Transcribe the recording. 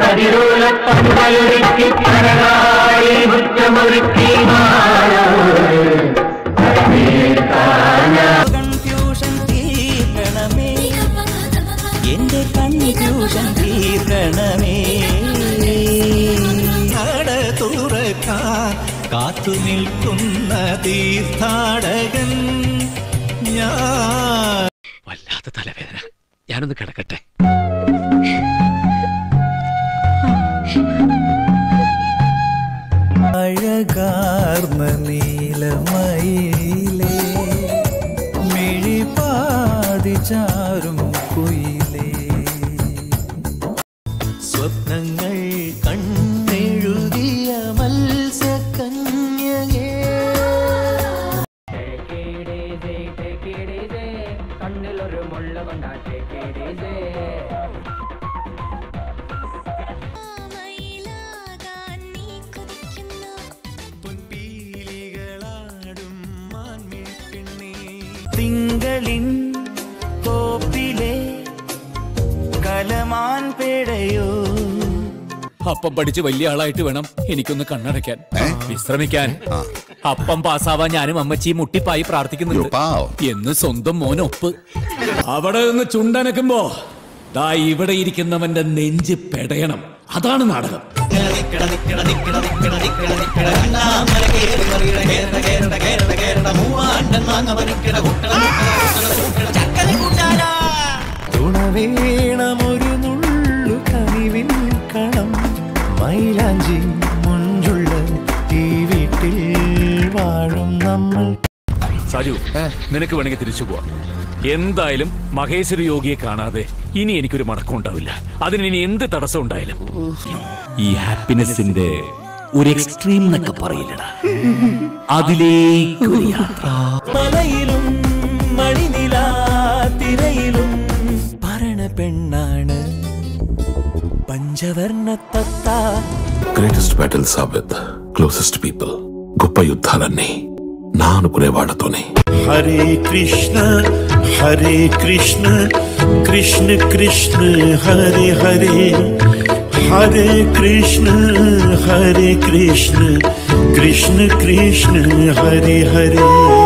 കതിരോല പന്തലൊരുക്കി കരകായി മുറ്റമൊരുക്കി confusion തീർക്കണമേ എന്റെ confusion തീർക്കണമേ നട തുറക്കാൻ കാത്തു നിൽക്കുന്ന തീർത്ഥാടകൻ ഞാൻ വല്ലാത്ത തലവേദന ഞാനൊന്ന് കിടക്കട്ടെ അഴകാർന്ന നീലമയിലേ മിഴിപാതി ചാരും കുയിലേ സ്വപ്നങ്ങൾ കണ്ണെഴുതിയ മത്സ്യകന്യകേ കണ്ണിലൊരു മുള്ള കൊണ്ടാട്ടെ മയിലാകാൻ നീ കൊതിക്കുന്നു പൊൻപീലികളാടും മാൻമിഴിപ്പെണ്ണേ. തിങ്കളിൻ തോപ്പിലെ കലമാൻ പേടയോ അപ്പം പഠിച്ച് വലിയ ആളായിട്ട് വേണം എനിക്കൊന്ന് കണ്ണടയ്ക്കാൻ വിശ്രമിക്കാൻ അപ്പം പാസ്സാവാൻ ഞാനും അമ്മച്ചി മുട്ടിപ്പായി പ്രാർത്ഥിക്കുന്നുണ്ട് എന്ന് സ്വന്തം മോനൊപ്പ് അവിടെ നിന്ന് ചുണ്ടനക്കുമ്പോ ദാ ഇവിടെ ഇരിക്കുന്നവന്റെ നെഞ്ച് പെടയണം അതാണ് നാടകം തുണവേണമൊരു നുള്ളു കനിവിൻ കണം മൈലാഞ്ചി മുഞ്ചുള്ള ഈ വീട്ടിൽ വാഴും നമ്മൾ സാജു നിനക്ക് വേണമെങ്കിൽ തിരിച്ചു പോവാം എന്തായാലും മഹേശ്വര യോഗിയെ കാണാതെ ഇനി എനിക്കൊരു മടക്കം ഉണ്ടാവില്ല അതിന് ഇനി എന്ത് തടസ്സം ഉണ്ടായാലും ഈ ഹാപ്പിനെസിന്റെ ഒരു എക്സ്ട്രീം എന്നൊക്കെ പറയില്ലടാ അതിലേക്കൊരു യാത്ര മലയിലും മണിനില തിരയിലും ഭരണ പെണ്ണാണ് പഞ്ചവർണ്ണ തത്ത greatest battles are with closest people గొప్ప యుద్ధాలన్నీ నా అనుకునే వాళ్ళతోనే हरे कृष्ण हरे कृष्ण कृष्ण कृष्ण हरे हरे हरे कृष्ण हरे कृष्ण कृष्ण कृष्ण हरे हरे